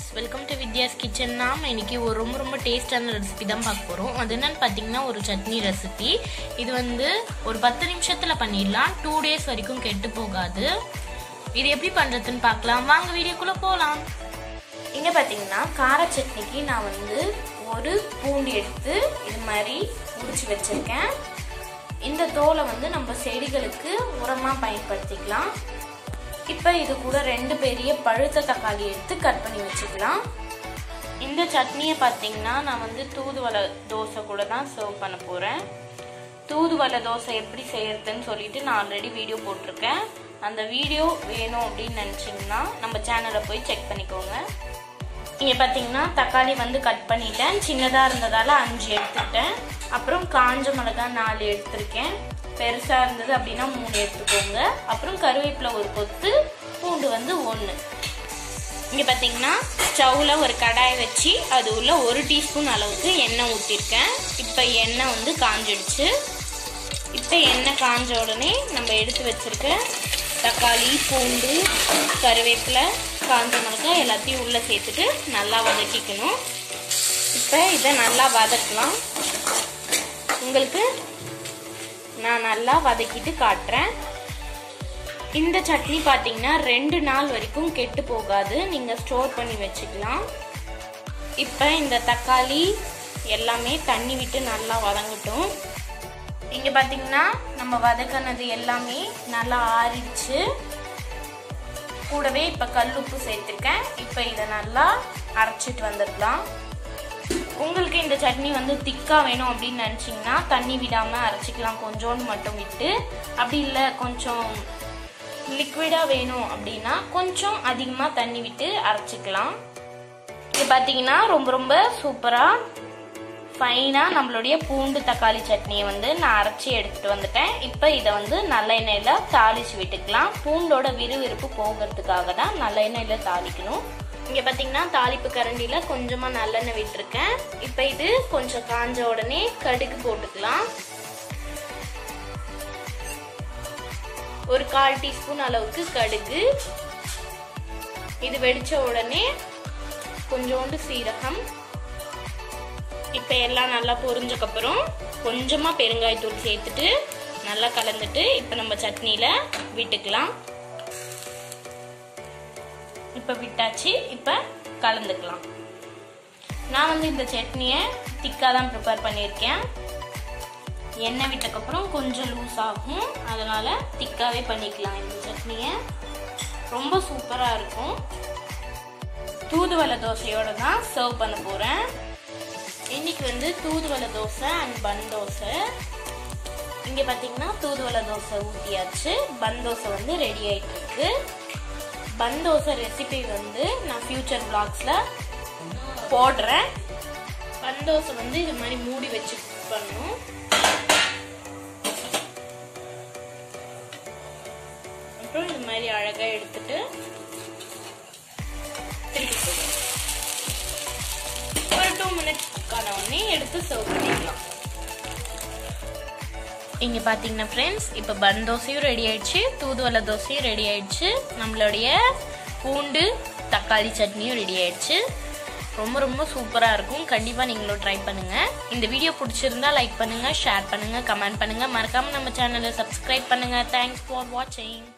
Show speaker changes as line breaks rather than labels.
friends welcome to Vidya's kitchen நாம் இன்னைக்கு ஒரு ரொம்ப ரொம்ப டேஸ்டான ரெசிபி தான் பார்க்க போகிறோம் அது என்னன்னு பார்த்தீங்கன்னா ஒரு சட்னி ரெசிபி இது வந்து ஒரு பத்து நிமிஷத்தில் பண்ணிடலாம் டூ டேஸ் வரைக்கும் கெட்டு போகாது இது எப்படி பண்ணுறதுன்னு பார்க்கலாம் வாங்க வீடியோக்குள்ளே போகலாம்
இங்கே பார்த்தீங்கன்னா கார சட்னிக்கு நான் வந்து ஒரு பூண்டு எடுத்து இது மாதிரி உரிச்சு வச்சுருக்கேன் இந்த தோலை வந்து நம்ம செடிகளுக்கு உரமாக பயன்படுத்திக்கலாம் இப்போ இது கூட ரெண்டு பெரிய பழுத்த தக்காளி எடுத்து கட் பண்ணி வச்சுக்கலாம்
இந்த சட்னியை பார்த்தீங்கன்னா நான் வந்து தூதுவளை தோசை கூட தான் சர்வ் பண்ண போகிறேன் தூதுவளை தோசை எப்படி செய்யறதுன்னு சொல்லிட்டு நான் ஆல்ரெடி வீடியோ போட்டிருக்கேன் அந்த வீடியோ வேணும் அப்படின்னு நினச்சிங்கன்னா நம்ம சேனலை போய் செக் பண்ணிக்கோங்க இங்கே பார்த்தீங்கன்னா தக்காளி வந்து கட் பண்ணிட்டேன் சின்னதாக இருந்ததால் அஞ்சு எடுத்துக்கிட்டேன் அப்புறம் காஞ்ச மிளகா நாலு எடுத்திருக்கேன் பெருசாக இருந்தது அப்படின்னா மூணு எடுத்துக்கோங்க அப்புறம் கருவேப்பிலை ஒரு கொத்து பூண்டு வந்து ஒன்று இங்கே பார்த்தீங்கன்னா ஸ்டவ்வில் ஒரு கடாயை வச்சு அது உள்ள ஒரு டீஸ்பூன் அளவுக்கு எண்ணெய் ஊற்றிருக்கேன் இப்போ எண்ணெய் வந்து காஞ்சிடுச்சு இப்போ எண்ணெய் காஞ்ச உடனே நம்ம எடுத்து வச்சிருக்க தக்காளி பூண்டு கருவேப்பிலை காஞ்ச மிளகாய் எல்லாத்தையும் உள்ளே சேர்த்துட்டு நல்லா வதக்கிக்கணும் இப்போ இதை நல்லா வதக்கலாம் உங்களுக்கு நான் நல்லா வதக்கிட்டு காட்டுறேன் இந்த சட்னி பார்த்தீங்கன்னா ரெண்டு நாள் வரைக்கும் கெட்டு போகாது நீங்கள் ஸ்டோர் பண்ணி வச்சுக்கலாம் இப்போ இந்த தக்காளி எல்லாமே தண்ணி விட்டு நல்லா வதங்கட்டும் இங்கே பார்த்தீங்கன்னா நம்ம வதக்கினது எல்லாமே நல்லா ஆறிடுச்சு கூடவே இப்போ கல் உப்பு சேர்த்துருக்கேன் இப்போ இதை நல்லா அரைச்சிட்டு வந்துடலாம் உங்களுக்கு இந்த சட்னி வந்து திக்காக வேணும் அப்படின்னு நினச்சிங்கன்னா தண்ணி விடாமல் அரைச்சிக்கலாம் கொஞ்சோண்டு மட்டும் விட்டு அப்படி இல்லை கொஞ்சம் லிக்விடாக வேணும் அப்படின்னா கொஞ்சம் அதிகமாக தண்ணி விட்டு அரைச்சிக்கலாம் இது பார்த்தீங்கன்னா ரொம்ப ரொம்ப சூப்பராக ஃபைனாக நம்மளுடைய பூண்டு தக்காளி சட்னியை வந்து நான் அரைச்சி எடுத்துகிட்டு வந்துட்டேன் இப்போ இதை வந்து நல்லெண்ணெயில் தாளித்து விட்டுக்கலாம் பூண்டோட விறுவிறுப்பு போகிறதுக்காக தான் நல்லெண்ணெயில் தாளிக்கணும் இங்கே பார்த்தீங்கன்னா தாளிப்பு கரண்டியில் கொஞ்சமாக நல்லெண்ணெய் விட்டுருக்கேன் இப்போ இது கொஞ்சம் காஞ்ச உடனே கடுகு போட்டுக்கலாம் ஒரு கால் டீஸ்பூன் அளவுக்கு கடுகு இது வெடிச்ச உடனே கொஞ்சோண்டு சீரகம் இப்போ எல்லாம் நல்லா பொரிஞ்சக்கப்புறம் கொஞ்சமாக பெருங்காயத்தூள் சேர்த்துட்டு நல்லா கலந்துட்டு இப்போ நம்ம சட்னியில் விட்டுக்கலாம் இப்போ விட்டாச்சு இப்போ கலந்துக்கலாம் நான் வந்து இந்த சட்னியை திக்காக தான் ப்ரிப்பேர் பண்ணியிருக்கேன் எண்ணெய் விட்டக்கப்புறம் கொஞ்சம் லூஸ் ஆகும் அதனால் திக்காகவே பண்ணிக்கலாம் இந்த சட்னியை ரொம்ப சூப்பராக இருக்கும் தூதுவளை தோசையோடு தான் சர்வ் பண்ண போகிறேன் இன்னைக்கு வந்து தூதுவளை தோசை அண்ட் பன் தோசை இங்கே பார்த்தீங்கன்னா தூதுவளை தோசை ஊற்றியாச்சு பன் தோசை வந்து ரெடி ஆகிட்டு இருக்கு பன் தோசை ரெசிபி வந்து நான் ஃபியூச்சர் பிளாக்ஸில் போடுறேன் பன் தோசை வந்து இது மாதிரி மூடி வச்சு பண்ணணும் அப்புறம் இது மாதிரி அழகாக எடுத்துட்டு திருப்பி போடுறேன் ஒரு டூ மினிட்ஸ்க்கான உடனே எடுத்து சர்வ் பண்ணிக்கலாம் இங்கே பார்த்தீங்கன்னா ஃப்ரெண்ட்ஸ் இப்போ பன் தோசையும் ரெடி ஆயிடுச்சு தூதுவளை தோசையும் ரெடி ஆயிடுச்சு நம்மளுடைய பூண்டு தக்காளி சட்னியும் ரெடி ஆயிடுச்சு ரொம்ப ரொம்ப சூப்பராக இருக்கும் கண்டிப்பாக நீங்களும் ட்ரை பண்ணுங்கள் இந்த வீடியோ பிடிச்சிருந்தா லைக் பண்ணுங்கள் ஷேர் பண்ணுங்கள் கமெண்ட் பண்ணுங்கள் மறக்காமல் நம்ம சேனலை சப்ஸ்கிரைப் பண்ணுங்கள் தேங்க்ஸ் ஃபார் வாட்சிங்